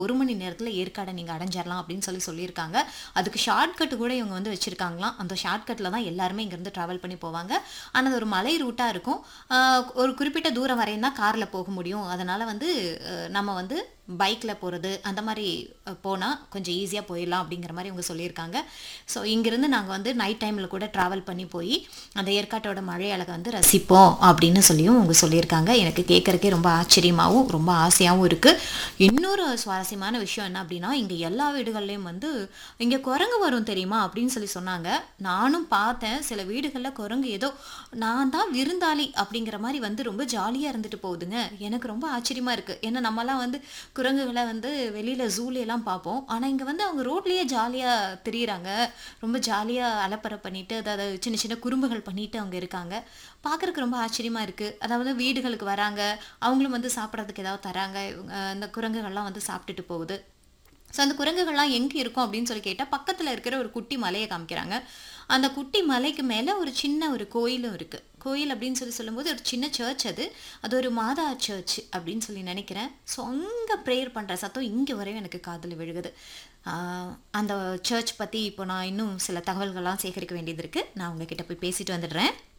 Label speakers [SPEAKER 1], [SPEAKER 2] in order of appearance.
[SPEAKER 1] ஒரு மணி நேரத்தில் ஏற்காடை நீங்கள் அடைஞ்சிடலாம் அப்படின்னு சொல்லி சொல்லியிருக்காங்க அதுக்கு ஷார்ட்கட் கூட இவங்க வந்து வச்சுருக்காங்களாம் அந்த ஷார்ட்கட்டில் தான் எல்லாருமே இங்கேருந்து ட்ராவல் பண்ணி போவாங்க ஆனால் அது ஒரு மலை ரூட்டாக இருக்கும் ஆஹ் ஒரு குறிப்பிட்ட தூரம் வரையும் தான் காரில் போக முடியும் அதனால் வந்து அஹ் நம்ம வந்து பைக்கில் போகிறது அந்த மாதிரி போனால் கொஞ்சம் ஈஸியாக போயிடலாம் அப்படிங்கிற மாதிரி இவங்க சொல்லியிருக்காங்க ஸோ இங்கேருந்து நாங்கள் வந்து நைட் டைமில் கூட ட்ராவல் பண்ணி போய் அந்த ஏற்காட்டோட மழை அழகை வந்து ரசிப்போம் அப்படின்னு சொல்லியும் அவங்க சொல்லியிருக்காங்க எனக்கு கேட்குறக்கே ரொம்ப ஆச்சரியமாகவும் ரொம்ப ஆசையாகவும் இருக்குது இன்னொரு சுவாரஸ்யமான விஷயம் என்ன அப்படின்னா இங்கே எல்லா வீடுகள்லேயும் வந்து இங்கே குரங்கு வரும் தெரியுமா அப்படின்னு சொல்லி சொன்னாங்க நானும் பார்த்தேன் சில வீடுகளில் குரங்கு ஏதோ நான் தான் விருந்தாளி அப்படிங்கிற மாதிரி வந்து ரொம்ப ஜாலியாக இருந்துட்டு போகுதுங்க எனக்கு ரொம்ப ஆச்சரியமாக இருக்குது ஏன்னா நம்மலாம் வந்து குரங்குகளை வந்து வெளியில் ஜூலையெல்லாம் பார்ப்போம் ஆனால் இங்கே வந்து அவங்க ரோட்லேயே ஜாலியாக திரியிறாங்க ரொம்ப ஜாலியாக அலப்பறை பண்ணிட்டு அதாவது சின்ன சின்ன குறும்புகள் பண்ணிட்டு அவங்க இருக்காங்க பார்க்குறக்கு ரொம்ப ஆச்சரியமாக இருக்குது அதாவது வீடுகளுக்கு வராங்க அவங்களும் வந்து சாப்பிட்றதுக்கு ஏதாவது தராங்க இவங்க அந்த குரங்குகள்லாம் வந்து சாப்பிட்டுட்டு போகுது ஸோ அந்த குரங்குகள்லாம் எங்கே இருக்கும் அப்படின்னு சொல்லி கேட்டால் பக்கத்தில் இருக்கிற ஒரு குட்டி மலையை காமிக்கிறாங்க அந்த குட்டி மலைக்கு மேலே ஒரு சின்ன ஒரு கோயிலும் இருக்குது கோயில் அப்படின்னு சொல்லி சொல்லும்போது ஒரு சின்ன சர்ச் அது அது ஒரு மாதா சர்ச் அப்படின்னு சொல்லி நினைக்கிறேன் ஸோ அங்கே ப்ரேயர் பண்ணுற சத்தம் இங்கே வரையும் எனக்கு காதில் விழுகுது ஆஹ் அந்த சர்ச் பற்றி இப்போ நான் இன்னும் சில தகவல்கள்லாம் சேகரிக்க வேண்டியது இருக்குது நான் உங்ககிட்ட போய் பேசிட்டு வந்துடுறேன்